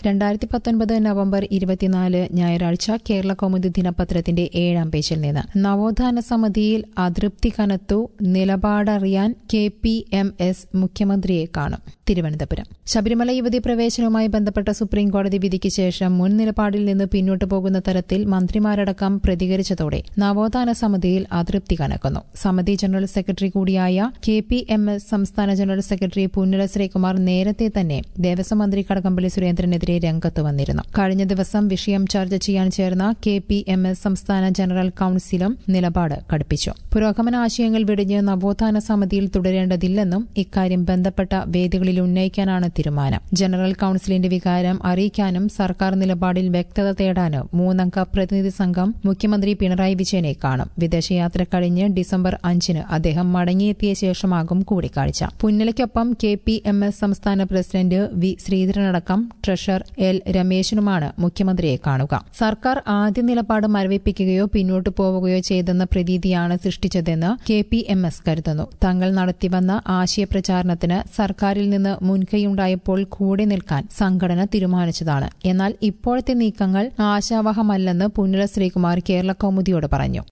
രണ്ടായിരത്തി പത്തൊൻപത് നവംബർ ഇരുപത്തിനാല് ഞായറാഴ്ച കേരള കൗമുദി ദിനപത്രത്തിന്റെ ഏഴാം പേജിൽ നിന്ന് നവോത്ഥാന സമിതിയിൽ അതൃപ്തി കനത്തു നിലപാടറിയാൻ കെ പി എം എസ് മുഖ്യമന്ത്രിയെ കാണും തിരുവനന്തപുരം ശബരിമല യുവതി പ്രവേശനവുമായി ബന്ധപ്പെട്ട സുപ്രീംകോടതി വിധിക്ക് ശേഷം മുൻ നിലപാടിൽ നിന്ന് പിന്നോട്ടു പോകുന്ന തരത്തിൽ മന്ത്രിമാരടക്കം പ്രതികരിച്ചതോടെ നവോത്ഥാന സമിതിയിൽ അതൃപ്തി കനക്കുന്നു സമിതി ജനറൽ സെക്രട്ടറി കൂടിയായ കെ പി എം എസ് സംസ്ഥാന ജനറൽ സെക്രട്ടറി പുന്നല ശ്രീകുമാർ നേരത്തെ തന്നെ ദേവസ്വം മന്ത്രി കടകംപള്ളി സുരേന്ദ്രനെതിരെ രംഗത്ത് വന്നിരുന്നു കഴിഞ്ഞ ദിവസം വിഷയം ചർച്ച ചെയ്യാൻ ചേർന്ന കെ പി എം എസ് സംസ്ഥാന ജനറൽ കൌൺസിലും നിലപാട് കടുപ്പിച്ചു പുരോഗമന ആശയങ്ങൾ വെടിഞ്ഞ് നവോത്ഥാന സമിതിയിൽ തുടരേണ്ടതില്ലെന്നും ഇക്കാര്യം ബന്ധപ്പെട്ട വേദികളിൽ ഉന്നയിക്കാനാണ് തീരുമാനം ജനറൽ കൌൺസിലിന്റെ വികാരം അറിയിക്കാനും സർക്കാർ നിലപാടിൽ വ്യക്തത തേടാനും മൂന്നംഗ പ്രതിനിധി സംഘം മുഖ്യമന്ത്രി പിണറായി വിജയനെ കാണും വിദേശയാത്ര കഴിഞ്ഞ് ഡിസംബർ അഞ്ചിന് അദ്ദേഹം മടങ്ങിയെത്തിയ ശേഷമാകും കൂടിക്കാഴ്ച പുന്നലയ്ക്കൊപ്പം കെ പി എം എസ് സംസ്ഥാന പ്രസിഡന്റ് വി ശ്രീധരനടക്കം ട്രഷറർ എൽ രമേശനുമാണ് മുഖ്യമന്ത്രിയെ കാണുക സർക്കാർ ആദ്യ നിലപാട് മരവിപ്പിക്കുകയോ പിന്നോട്ടു പോവുകയോ ചെയ്തെന്ന പ്രതീതിയാണ് സൃഷ്ടിച്ചതെന്ന് കെ പി എം എസ് കരുതുന്നു തങ്ങൾ നടത്തിവന്ന ആശയപ്രചാരണത്തിന് സർക്കാരിൽ നിന്ന് മുൻകൈയുണ്ടായപ്പോൾ കൂടെ നിൽക്കാൻ സംഘടന തീരുമാനിച്ചതാണ് എന്നാൽ ഇപ്പോഴത്തെ നീക്കങ്ങൾ ആശാവഹമല്ലെന്ന് പുന്നല ശ്രീകുമാർ കേരള കൌമുദിയോട് പറഞ്ഞു